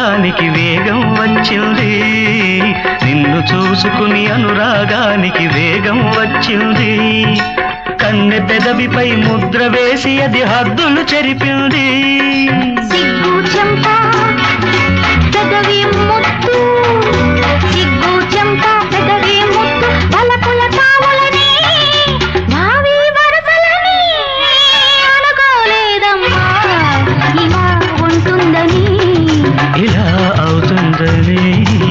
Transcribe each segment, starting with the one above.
అనురాగానికి వేగం వచ్చింది నిన్ను చూసుకుని అనురాగానికి వేగం వచ్చింది కన్నె పెదవిపై ముద్ర వేసి అది హద్దులు చెరిపింది సిగ్గు చెంప పెదవి ముత్తు సిగ్గు చెంప పెదవి ముత్తు పలకుల తావులని భావి వరసలని అనుకోలేదమ్మా ఇలా ఉంటుందని ఇలా అవుతుందని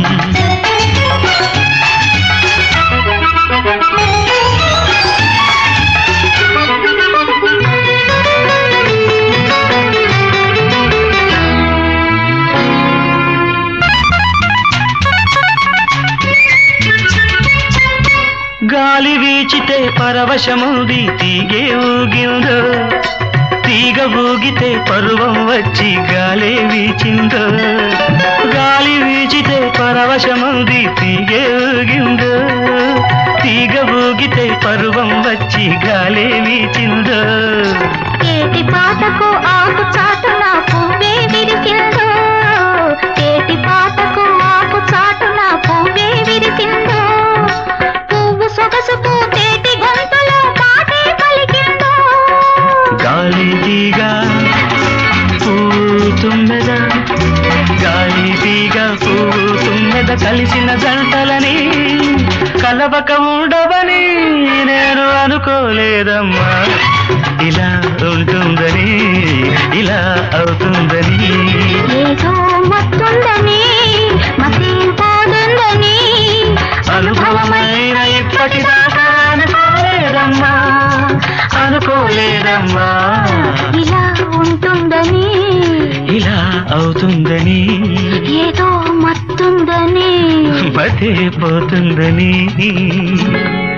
గాలి వీచితే పరవశముంది తీగే ఊగిందో తీగ ఊగితే పరువం వచ్చి గాలే వీచిందో గాలి వీచితే పరవశముంది తీగే ఊగిందో తీగ ఊగితే పరువం వచ్చి గాలే వీచిందో ఏటి పాటకు ఆకు చాటున పువ్వే విరిసిందో ఏటి పాటకు ఆకు చాటున పువ్వే విరిసిందో పువ్వు సొగసుకు తేటి గొంతులో పాటే పలికిందో గాలి తీగ పూతున్నద గాలి తీగ పూతున్నద కలిసిన జంటలని కలవక ఉండవని నేను అనుకోలేదమ్మా ఇలా ఉంటుందని ఇలా అవుతుందని ఏదో మత్తుందని మతి పోతుందని అనుభవమైన ఇప్పటిదాకా అనుకోలేదమ్మా అనుకోలేదమ్మా ఇలా ఉంటుందని ఇలా అవుతుందని ఏదో మత్తుందని మతే పోతుందని